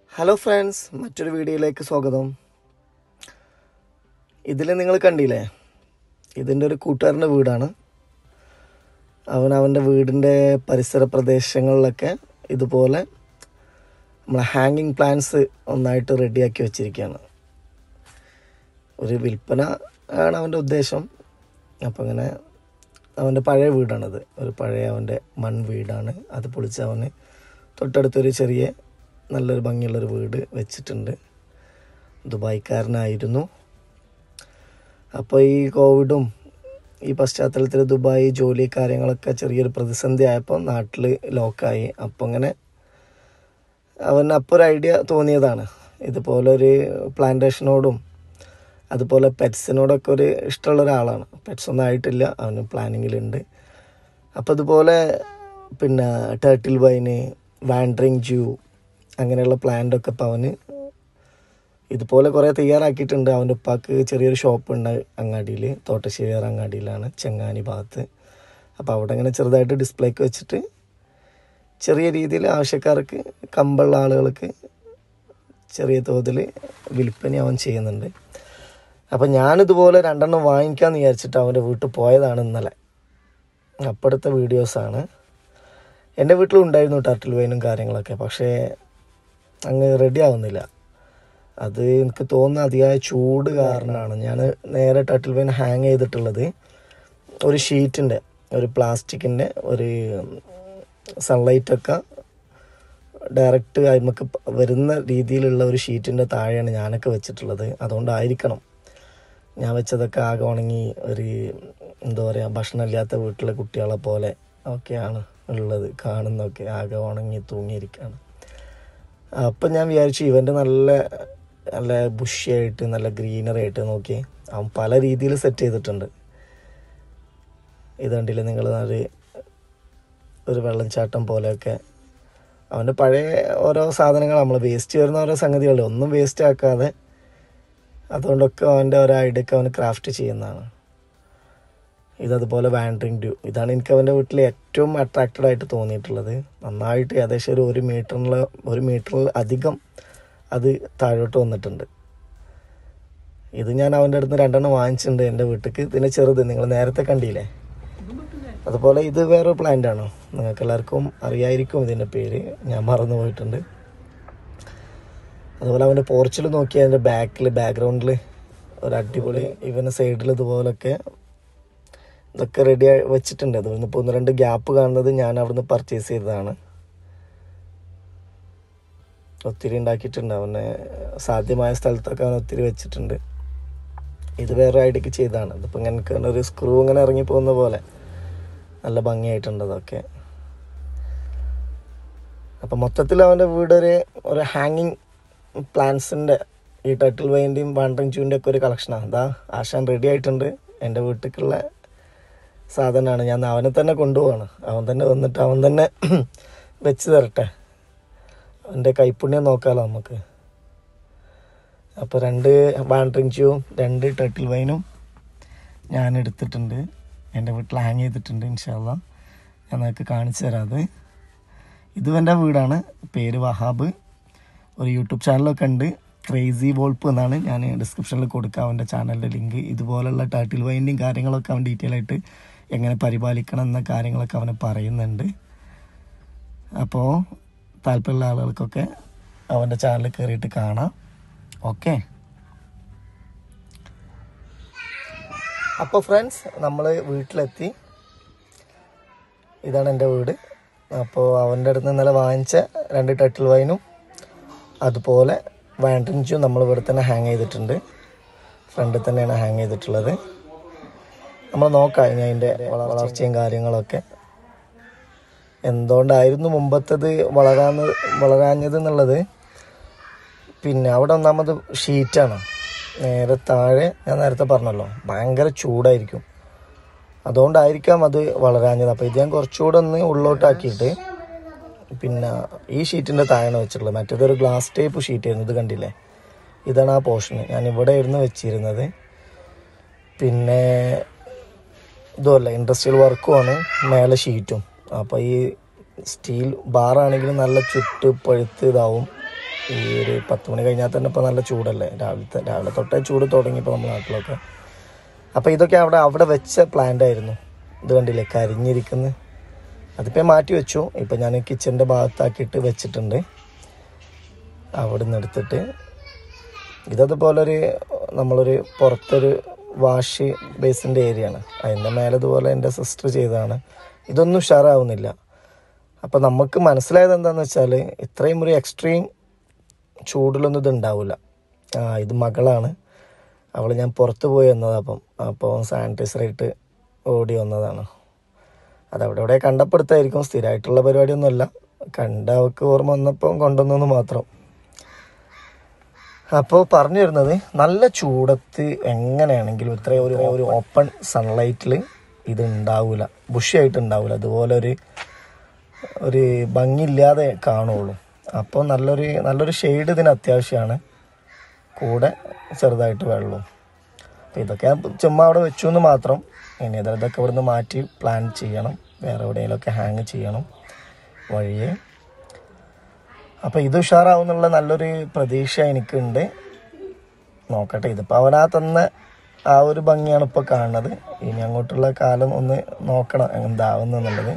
hello friends മറ്റൊരു വീഡിയോയിലേക്ക് സ്വാഗതം ഇതിൽ നിങ്ങൾ കണ്ടില്ലേ ഇതിൻ്റെ ഒരു കൂട്ടുകാരൻ്റെ വീടാണ് അവൻ അവൻ്റെ വീടിൻ്റെ പരിസര പ്രദേശങ്ങളിലൊക്കെ ഇതുപോലെ നമ്മളെ ഹാങ്ങിങ് പ്ലാന്റ്സ് ഒന്നായിട്ട് റെഡിയാക്കി വെച്ചിരിക്കുകയാണ് ഒരു വിൽപ്പന ആണ് അവൻ്റെ ഉദ്ദേശം അപ്പം അങ്ങനെ അവൻ്റെ പഴയ വീടാണത് ഒരു പഴയ അവൻ്റെ മൺ വീടാണ് അത് പൊളിച്ച് അവന് തൊട്ടടുത്തൊരു ചെറിയ നല്ലൊരു ഭംഗിയുള്ളൊരു വീട് വെച്ചിട്ടുണ്ട് ദുബായ്ക്കാരനായിരുന്നു അപ്പോൾ ഈ കോവിഡും ഈ പശ്ചാത്തലത്തിൽ ദുബായ് ജോലി കാര്യങ്ങളൊക്കെ ചെറിയൊരു പ്രതിസന്ധി ആയപ്പോൾ നാട്ടിൽ ലോക്കായി അപ്പോൾ അങ്ങനെ അവന് അപ്പോൾ ഒരു ഐഡിയ തോന്നിയതാണ് ഇതുപോലെ ഒരു പ്ലാന്റേഷനോടും അതുപോലെ പെറ്റ്സിനോടൊക്കെ ഒരു ഇഷ്ടമുള്ള ഒരാളാണ് പെറ്റ്സ് ഒന്നും ആയിട്ടില്ല അവന് പ്ലാനിങ്ങിലുണ്ട് അപ്പോൾ ഇതുപോലെ പിന്നെ ടേർട്ടിൽ വൈന് വാൻഡറിങ് ജൂ അങ്ങനെയുള്ള പ്ലാന്റൊക്കെ ഇപ്പോൾ അവന് ഇതുപോലെ കുറേ തയ്യാറാക്കിയിട്ടുണ്ട് അവൻ്റെ ഉപ്പാക്ക് ചെറിയൊരു ഷോപ്പ് ഉണ്ട് അങ്ങാടിയിൽ തോട്ടശ്ശേരി അങ്ങാടിയിലാണ് ചെങ്ങാനി ഭാഗത്ത് അപ്പോൾ അവിടെ ഇങ്ങനെ ചെറുതായിട്ട് ഡിസ്പ്ലേക്ക് വെച്ചിട്ട് ചെറിയ രീതിയിൽ ആവശ്യക്കാർക്ക് കമ്പുള്ള ആളുകൾക്ക് ചെറിയ തോതിൽ വിൽപ്പന അവൻ ചെയ്യുന്നുണ്ട് അപ്പം ഞാനിതുപോലെ രണ്ടെണ്ണം വാങ്ങിക്കാമെന്ന് വിചാരിച്ചിട്ട് അവൻ്റെ വീട്ടിൽ പോയതാണ് ഇന്നലെ അപ്പോഴത്തെ വീഡിയോസാണ് എൻ്റെ വീട്ടിലും ഉണ്ടായിരുന്നു ടർട്ടിൽ വൈനും കാര്യങ്ങളൊക്കെ പക്ഷേ അങ്ങ് റെഡി ആവുന്നില്ല അത് എനിക്ക് തോന്നുന്ന അതിയായ ചൂട് കാരണമാണ് ഞാൻ നേരെ ടർട്ടിൽ വൈൻ ഹാങ് ചെയ്തിട്ടുള്ളത് ഒരു ഷീറ്റിൻ്റെ ഒരു പ്ലാസ്റ്റിക്കിൻ്റെ ഒരു സൺലൈറ്റൊക്കെ ഡയറക്റ്റ് നമുക്ക് വരുന്ന രീതിയിലുള്ള ഒരു ഷീറ്റിൻ്റെ താഴെയാണ് ഞാനൊക്കെ വെച്ചിട്ടുള്ളത് അതുകൊണ്ടായിരിക്കണം ഞാൻ വെച്ചതൊക്കെ ആകെ ഉണങ്ങി ഒരു എന്താ പറയുക ഭക്ഷണമില്ലാത്ത വീട്ടിലെ കുട്ടികളെ പോലെ ഒക്കെയാണ് ഉള്ളത് കാണുന്നൊക്കെ ആകെ ഉണങ്ങി തൂങ്ങിയിരിക്കുകയാണ് അപ്പം ഞാൻ വിചാരിച്ചു ഇവൻ്റെ നല്ല നല്ല ബുഷിയായിട്ട് നല്ല ഗ്രീനറി ആയിട്ട് നോക്കി അവൻ പല രീതിയിൽ സെറ്റ് ചെയ്തിട്ടുണ്ട് ഇത് കണ്ടില്ലേ നിങ്ങൾ ഒരു ഒരു വെള്ളച്ചാട്ടം പോലെയൊക്കെ അവൻ്റെ പഴയ ഓരോ സാധനങ്ങൾ നമ്മൾ വേസ്റ്റ് വരുന്ന ഓരോ സംഗതികളുണ്ട് ഒന്നും വേസ്റ്റ് ആക്കാതെ അതുകൊണ്ടൊക്കെ അവൻ്റെ ഓരോ ഐഡിയൊക്കെ അവന് ക്രാഫ്റ്റ് ചെയ്യുന്നതാണ് ഇതതുപോലെ വാൻഡറിങ് ഡ്യൂ ഇതാണ് എനിക്ക് അവൻ്റെ വീട്ടിൽ ഏറ്റവും അട്രാക്റ്റഡ് ആയിട്ട് തോന്നിയിട്ടുള്ളത് നന്നായിട്ട് ഏകദേശം ഒരു ഒരു മീറ്ററിൽ ഒരു മീറ്ററിൽ അധികം അത് താഴോട്ട് വന്നിട്ടുണ്ട് ഇത് ഞാൻ അവൻ്റെ അടുത്ത് രണ്ടെണ്ണം വാങ്ങിച്ചിട്ടുണ്ട് എൻ്റെ വീട്ടിലേക്ക് ഇതിൻ്റെ ചെറുത് നിങ്ങൾ നേരത്തെ കണ്ടില്ലേ അതുപോലെ ഇത് വേറൊരു പ്ലാന്റ് ആണോ നിങ്ങൾക്ക് എല്ലാവർക്കും അറിയായിരിക്കും ഇതിൻ്റെ പേര് ഞാൻ മറന്നു പോയിട്ടുണ്ട് അതുപോലെ അവൻ്റെ പോർച്ചിൽ നോക്കി അതിൻ്റെ ബാക്കിൽ ബാക്ക്ഗ്രൗണ്ടിൽ ഒരു അടിപൊളി ഇവൻ്റെ സൈഡിൽ ഇതുപോലൊക്കെ ഇതൊക്കെ റെഡി വെച്ചിട്ടുണ്ട് അത് ഇപ്പോൾ ഒന്ന് രണ്ട് ഗ്യാപ്പ് കാണുന്നത് ഞാൻ അവിടുന്ന് പർച്ചേസ് ചെയ്തതാണ് ഒത്തിരി ഉണ്ടാക്കിയിട്ടുണ്ട് അവനെ സാധ്യമായ സ്ഥലത്തൊക്കെ അവൻ ഒത്തിരി വെച്ചിട്ടുണ്ട് ഇത് വേറെ ഐഡിയക്ക് ചെയ്തതാണ് ഇതിപ്പോൾ ഇങ്ങനെ ഒരു സ്ക്രൂ ഇങ്ങനെ ഇറങ്ങി പോകുന്ന പോലെ നല്ല ഭംഗിയായിട്ടുണ്ട് അതൊക്കെ അപ്പം മൊത്തത്തിൽ അവൻ്റെ വീടൊരു ഒരു ഹാങ്ങിങ് പ്ലാന്റ്സിൻ്റെ ഈ ടട്ടിൽ വൈൻ്റെയും വാണ്ടറിങ് ചൂവിൻ്റെ ഒക്കെ ഒരു കളക്ഷനാണ് അതാ ആശാൻ റെഡി ആയിട്ടുണ്ട് എൻ്റെ വീട്ടിലേക്കുള്ള സാധനമാണ് ഞാൻ അവനെ തന്നെ കൊണ്ടുപോവാണ് അവൻ തന്നെ വന്നിട്ട് അവൻ തന്നെ വെച്ച് തരട്ടെ അവൻ്റെ കൈപ്പുണ്യം നോക്കാമല്ലോ നമുക്ക് അപ്പോൾ രണ്ട് വാണ്ടറിങ് ച്യൂവും രണ്ട് ടട്ടിൽ വൈനും ഞാൻ എടുത്തിട്ടുണ്ട് എൻ്റെ വീട്ടിൽ ഹാങ് ചെയ്തിട്ടുണ്ട് ഇൻഷാല്ല ഞാൻ നിങ്ങൾക്ക് കാണിച്ചു തരാം അത് ഇതും എൻ്റെ വീടാണ് പേര് വഹാബ് ഒരു യൂട്യൂബ് ചാനലൊക്കെ ഉണ്ട് ക്രേസി വോൾപ്പ് എന്നാണ് ഞാൻ ഡിസ്ക്രിപ്ഷനിൽ കൊടുക്കുക അവൻ്റെ ചാനലിൻ്റെ ലിങ്ക് ഇതുപോലുള്ള ടൈറ്റിൽ വൈൻഡിങ് കാര്യങ്ങളൊക്കെ അവൻ ഡീറ്റെയിൽ ആയിട്ട് എങ്ങനെ പരിപാലിക്കണം എന്ന കാര്യങ്ങളൊക്കെ അവന് പറയുന്നുണ്ട് അപ്പോൾ താല്പര്യമുള്ള ആളുകൾക്കൊക്കെ അവൻ്റെ ചാനൽ കയറിയിട്ട് കാണാം ഓക്കെ അപ്പോൾ ഫ്രണ്ട്സ് നമ്മൾ വീട്ടിലെത്തി ഇതാണ് എൻ്റെ വീട് അപ്പോൾ അവൻ്റെ അടുത്ത് ഇന്നലെ വാങ്ങിച്ച രണ്ട് ടട്ടിൽ വൈനും അതുപോലെ വാൻഡ്രിഞ്ചും നമ്മൾ ഇവിടെ തന്നെ ഹാങ് ചെയ്തിട്ടുണ്ട് ഫ്രണ്ടിൽ തന്നെയാണ് ഹാങ് ചെയ്തിട്ടുള്ളത് നമ്മൾ നോക്കാം ഇനി അതിൻ്റെ വളർച്ചയും കാര്യങ്ങളൊക്കെ എന്തുകൊണ്ടായിരുന്നു മുമ്പത്തത് വളരാന്ന് വളരാഞ്ഞത് എന്നുള്ളത് പിന്നെ അവിടെ ഒന്നാമത് ഷീറ്റാണ് നേരെ താഴെ ഞാൻ നേരത്തെ പറഞ്ഞല്ലോ ഭയങ്കര ചൂടായിരിക്കും അതുകൊണ്ടായിരിക്കാം അത് വളരാഞ്ഞത് അപ്പോൾ ഇത് ഞാൻ കുറച്ചുകൂടെ ഒന്ന് ഉള്ളോട്ടാക്കിയിട്ട് പിന്നെ ഈ ഷീറ്റിൻ്റെ താഴെയാണ് വെച്ചിട്ടുള്ളത് മറ്റേതൊരു ഗ്ലാസ് ടൈപ്പ് ഷീറ്റ് ആയിരുന്നു ഇത് കണ്ടില്ലേ ഇതാണ് ആ പോർഷന് ഞാൻ ഇവിടെ ആയിരുന്നു വെച്ചിരുന്നത് പിന്നെ ഇതുമല്ല ഇൻഡസ്ട്രിയൽ വർക്കുമാണ് മേലെ ഷീറ്റും അപ്പോൾ ഈ സ്റ്റീൽ ബാറാണെങ്കിലും നല്ല ചുട്ട് പഴുത്ത് ഇതാവും ഈ ഒരു പത്ത് മണി കഴിഞ്ഞാൽ തന്നെ ഇപ്പോൾ നല്ല ചൂടല്ലേ രാവിലത്തെ രാവിലെ തൊട്ടേ ചൂട് തുടങ്ങി ഇപ്പോൾ നമ്മുടെ നാട്ടിലൊക്കെ അപ്പോൾ ഇതൊക്കെ അവിടെ അവിടെ വെച്ച പ്ലാന്റ് ആയിരുന്നു ഇത് കണ്ടില്ലേ കരിഞ്ഞിരിക്കുന്നത് അതിപ്പോൾ മാറ്റി വെച്ചു ഇപ്പം ഞാൻ കിച്ചൻ്റെ ഭാഗത്താക്കിയിട്ട് വെച്ചിട്ടുണ്ട് അവിടെ നിന്ന് എടുത്തിട്ട് ഇതതുപോലൊരു നമ്മളൊരു പുറത്തൊരു വാഷ് ബേസിൻ്റെ ഏരിയ ആണ് അതിൻ്റെ മേലെ ഇതുപോലെ എൻ്റെ സിസ്റ്റർ ചെയ്തതാണ് ഇതൊന്നും ഉഷാറാവുന്നില്ല അപ്പോൾ നമുക്ക് മനസ്സിലായത് എന്താണെന്ന് വെച്ചാൽ ഇത്രയും ഒരു എക്സ്ട്രീം ചൂടിലൊന്നും ഇത് ഉണ്ടാവില്ല ആ ഇത് മകളാണ് അവൾ ഞാൻ പുറത്ത് പോയി വന്നതാണ് അപ്പം അപ്പോൾ സാനിറ്റൈസറായിട്ട് ഓടി വന്നതാണ് അതവിടെ ഇവിടെ കണ്ടപ്പെടുത്തായിരിക്കും സ്ഥിരമായിട്ടുള്ള പരിപാടിയൊന്നുമല്ല കണ്ട അവൾക്ക് ഓർമ്മ വന്നപ്പോൾ കൊണ്ടുവന്നു മാത്രം അപ്പോൾ പറഞ്ഞു വരുന്നത് നല്ല ചൂടത്ത് എങ്ങനെയാണെങ്കിലും ഇത്രയും ഒരു ഒരു ഓപ്പൺ സൺലൈറ്റിൽ ഇത് ഉണ്ടാവില്ല ബുഷിയായിട്ട് ഉണ്ടാവില്ല അതുപോലെ ഒരു ഒരു ഭംഗിയില്ലാതെ കാണുള്ളൂ അപ്പോൾ നല്ലൊരു നല്ലൊരു ഷെയ്ഡ് ഇതിന് അത്യാവശ്യമാണ് കൂടെ ചെറുതായിട്ട് വെള്ളവും അപ്പോൾ ഇതൊക്കെ ഞാൻ ചുമ്മാ അവിടെ വെച്ചു എന്ന് മാത്രം ഇനി ഇത് ഇതൊക്കെ ഇവിടുന്ന് മാറ്റി പ്ലാൻ ചെയ്യണം വേറെ എവിടെയെങ്കിലുമൊക്കെ ഹാങ് ചെയ്യണം വഴിയെ അപ്പോൾ ഇത് ഉഷാറാവുന്നുള്ള നല്ലൊരു പ്രതീക്ഷ എനിക്കുണ്ട് നോക്കട്ടെ ഇതിപ്പോൾ അവനാ തന്ന ആ ഒരു ഭംഗിയാണ് ഇപ്പോൾ കാണുന്നത് ഇനി അങ്ങോട്ടുള്ള കാലം ഒന്ന് നോക്കണം എന്താവുന്നുള്ളത്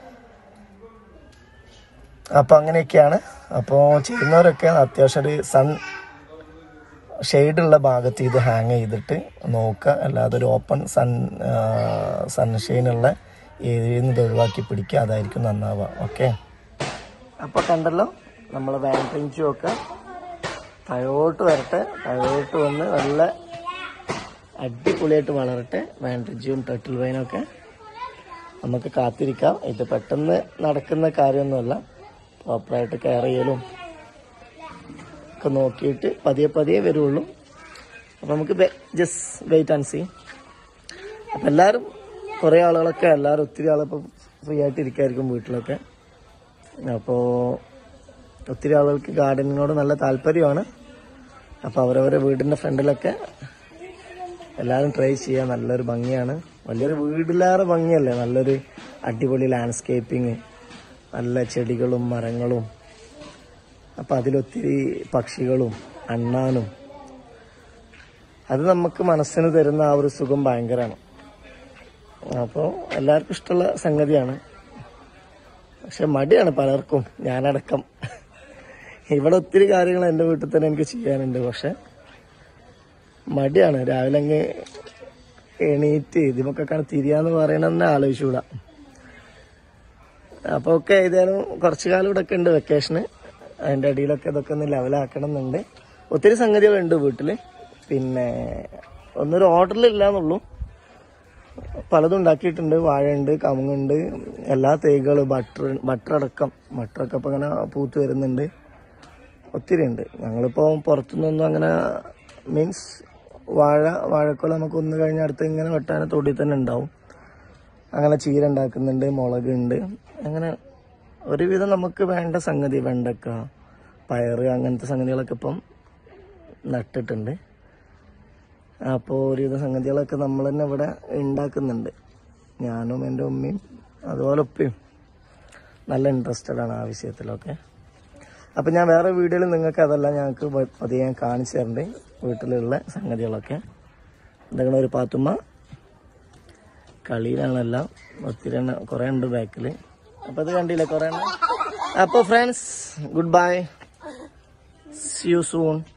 അപ്പോൾ അങ്ങനെയൊക്കെയാണ് അപ്പോൾ ചെയ്യുന്നവരൊക്കെ അത്യാവശ്യം ഒരു സൺ ഷെയ്ഡുള്ള ഭാഗത്ത് ഇത് ഹാങ് ചെയ്തിട്ട് നോക്കുക അല്ലാതെ ഒരു ഓപ്പൺ സൺ സൺഷെയിനുള്ള ഏരിയയിൽ നിന്ന് ഇത് ഒഴിവാക്കി പിടിക്കുക അതായിരിക്കും നന്നാവുക ഓക്കെ അപ്പോൾ കണ്ടല്ലോ നമ്മൾ വാൻട്രിഞ്ചും ഒക്കെ താഴോട്ട് വരട്ടെ താഴോട്ട് വന്ന് നല്ല അടിപൊളിയായിട്ട് വളരട്ടെ വാൻട്രിഞ്ചും ടട്ടിൽ വൈനൊക്കെ നമുക്ക് കാത്തിരിക്കാം ഇത് പെട്ടെന്ന് നടക്കുന്ന കാര്യമൊന്നുമല്ല പ്രോപ്പറായിട്ട് കെയർ ചെയ്യലും ഒക്കെ നോക്കിയിട്ട് പതിയെ പതിയെ വരുള്ളൂ അപ്പം നമുക്ക് ജസ്റ്റ് വെയിറ്റ് ആൻഡ് സീ അപ്പം എല്ലാവരും കുറേ ആളുകളൊക്കെ എല്ലാവരും ഒത്തിരി ആളിപ്പോൾ ഫ്രീ ആയിട്ട് ഇരിക്കായിരിക്കും വീട്ടിലൊക്കെ അപ്പോൾ ഒത്തിരി ആളുകൾക്ക് ഗാർഡനിങ്ങിനോട് നല്ല താല്പര്യമാണ് അപ്പോൾ അവരവരെ വീടിൻ്റെ ഫ്രണ്ടിലൊക്കെ എല്ലാവരും ട്രൈ ചെയ്യാൻ നല്ലൊരു ഭംഗിയാണ് വലിയൊരു വീടിലേറെ ഭംഗിയല്ലേ നല്ലൊരു അടിപൊളി ലാൻഡ്സ്കേപ്പിങ് നല്ല ചെടികളും മരങ്ങളും അപ്പം അതിലൊത്തിരി പക്ഷികളും അണ്ണാനും അത് നമുക്ക് മനസ്സിന് തരുന്ന ആ ഒരു സുഖം ഭയങ്കരമാണ് അപ്പോൾ എല്ലാവർക്കും ഇഷ്ടമുള്ള സംഗതിയാണ് പക്ഷെ മടിയാണ് പലർക്കും ഞാനടക്കം ഇവിടെ ഒത്തിരി കാര്യങ്ങൾ എൻ്റെ വീട്ടിൽ തന്നെ എനിക്ക് ചെയ്യാനുണ്ട് പക്ഷെ മടിയാണ് രാവിലെ അങ്ങ് എണീറ്റ് ഇതിമൊക്കെ തിരിയാന്ന് പറയണമെന്ന് ആലോചിച്ചുകൂടാ അപ്പോൾ ഒക്കെ ഏതായാലും കുറച്ച് കാലം ഇവിടെ ഒക്കെ ഉണ്ട് വെക്കേഷന് അതിൻ്റെ അടിയിലൊക്കെ ഇതൊക്കെ ഒന്ന് ലെവലാക്കണം എന്നുണ്ട് ഒത്തിരി സംഗതികളുണ്ട് വീട്ടിൽ പിന്നെ ഒന്നൊരു ഓർഡറിലില്ല എന്നുള്ളൂ പലതും ഉണ്ടാക്കിയിട്ടുണ്ട് വാഴയുണ്ട് കമുങ്ങുണ്ട് എല്ലാ തേകൾ ബട്ടർ ബട്ടർ അടക്കം ബട്ടറൊക്കെ ഇപ്പം അങ്ങനെ പൂത്ത് വരുന്നുണ്ട് ഒത്തിരി ഉണ്ട് ഞങ്ങളിപ്പോൾ പുറത്തുനിന്നൊന്നും അങ്ങനെ മീൻസ് വാഴ വാഴക്കൊല നമുക്ക് ഒന്ന് കഴിഞ്ഞ അടുത്ത് ഇങ്ങനെ വെട്ടാൻ തൊടി തന്നെ ഉണ്ടാവും അങ്ങനെ ചീര ഉണ്ടാക്കുന്നുണ്ട് മുളക് ഉണ്ട് അങ്ങനെ ഒരുവിധം നമുക്ക് വേണ്ട സംഗതി വെണ്ടക്ക പയറ് അങ്ങനത്തെ സംഗതികളൊക്കെ ഇപ്പം നട്ടിട്ടുണ്ട് അപ്പോൾ ഒരുവിധ സംഗതികളൊക്കെ നമ്മൾ തന്നെ ഇവിടെ ഉണ്ടാക്കുന്നുണ്ട് ഞാനും എൻ്റെ ഉമ്മയും അതുപോലെ ഉപ്പയും നല്ല ഇൻട്രസ്റ്റഡ് ആണ് ആ വിഷയത്തിലൊക്കെ അപ്പം ഞാൻ വേറെ വീഡിയോയിൽ നിങ്ങൾക്ക് അതെല്ലാം ഞങ്ങൾക്ക് പ- പതിയെ ഞാൻ കാണിച്ചു തരണ്ട് വീട്ടിലുള്ള സംഗതികളൊക്കെ എന്തെങ്കിലും ഒരു പാത്തുമ്മ കളിയിലാണെല്ലാം ഒത്തിരി എണ്ണം കുറേ ഉണ്ട് ബാക്കിൽ അപ്പോൾ ഇത് കണ്ടില്ലേ കുറേ എണ്ണം അപ്പോൾ friends goodbye see you soon